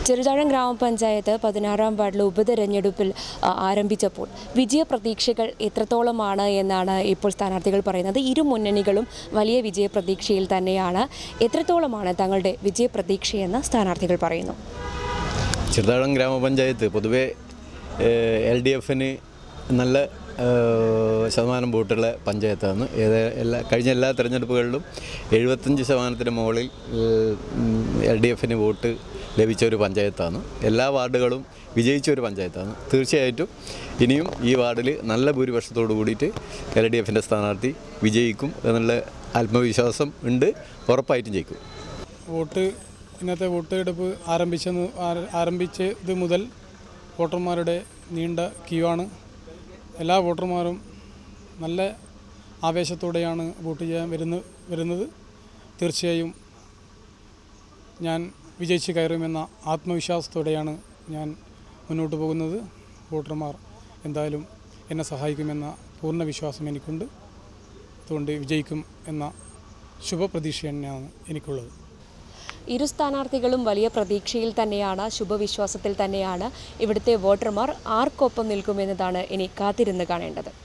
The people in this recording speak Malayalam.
ചെറുതാഴം ഗ്രാമപഞ്ചായത്ത് പതിനാറാം വാർഡിലെ ഉപതെരഞ്ഞെടുപ്പിൽ ആ, ആരംഭിച്ചപ്പോൾ വിജയപ്രതീക്ഷകൾ എത്രത്തോളമാണ് എന്നാണ് ഇപ്പോൾ സ്ഥാനാർത്ഥികൾ പറയുന്നത് ഇരു മുന്നണികളും വലിയ വിജയപ്രതീക്ഷയിൽ തന്നെയാണ് എത്രത്തോളമാണ് തങ്ങളുടെ വിജയപ്രതീക്ഷയെന്ന് സ്ഥാനാർത്ഥികൾ പറയുന്നു ചെറുതാഴം ഗ്രാമപഞ്ചായത്ത് പൊതുവെ എൽ ഡി എഫിന് നല്ല ഏഹ്, ശതമാനം വോട്ടുള്ള പഞ്ചായത്താണ് ഏത് എല്ലാ കഴിഞ്ഞ എല്ലാ തെരഞ്ഞെടുപ്പുകളിലും എഴുപത്തഞ്ച് ശതമാനത്തിന് മുകളിൽ എൽ ഡി എഫിന് വോട്ട് ലഭിച്ച ഒരു പഞ്ചായത്താണ് എല്ലാ വാർഡുകളും വിജയിച്ച ഒരു പഞ്ചായത്താണ് തീർച്ചയായിട്ടും ഇനിയും ഈ വാർഡിൽ നല്ല ഭൂരിപക്ഷത്തോട് കൂടിയിട്ട് എൽ ഡി എഫിൻ്റെ സ്ഥാനാർത്ഥി വിജയിക്കും എന്നുള്ള ആത്മവിശ്വാസം ഉണ്ട് ഉറപ്പായിട്ടും ജയിക്കും വോട്ട് ഇന്നത്തെ വോട്ടെടുപ്പ് ആരംഭിച്ചെന്ന് ആര- ആരംഭിച്ചത് മുതൽ വോട്ടർമാരുടെ നീണ്ട ക്യൂ ആണ് എല്ലാ വോട്ടർമാരും നല്ല ആവേശത്തോടെയാണ് വോട്ട് ചെയ്യാൻ വരുന്ന വരുന്നത് തീർച്ചയായും ഞാൻ വിജയിച്ച് കയറുമെന്ന ആത്മവിശ്വാസത്തോടെയാണ് ഞാൻ മുന്നോട്ട് പോകുന്നത് വോട്ടർമാർ എന്തായാലും എന്നെ സഹായിക്കുമെന്ന പൂർണ്ണ വിശ്വാസം എനിക്കുണ്ട് അതുകൊണ്ട് വിജയിക്കും എന്ന ശുഭപ്രതീക്ഷ തന്നെയാണ് എനിക്കുള്ളത് ഇരു സ്ഥാനാർത്ഥികളും വലിയ പ്രതീക്ഷയിൽ തന്നെയാണ് ശുഭവിശ്വാസത്തിൽ തന്നെയാണ് ഇവിടുത്തെ വോട്ടർമാർ ആർക്കൊപ്പം നിൽക്കുമെന്നതാണ് ഇനി കാത്തിരുന്ന് കാണേണ്ടത്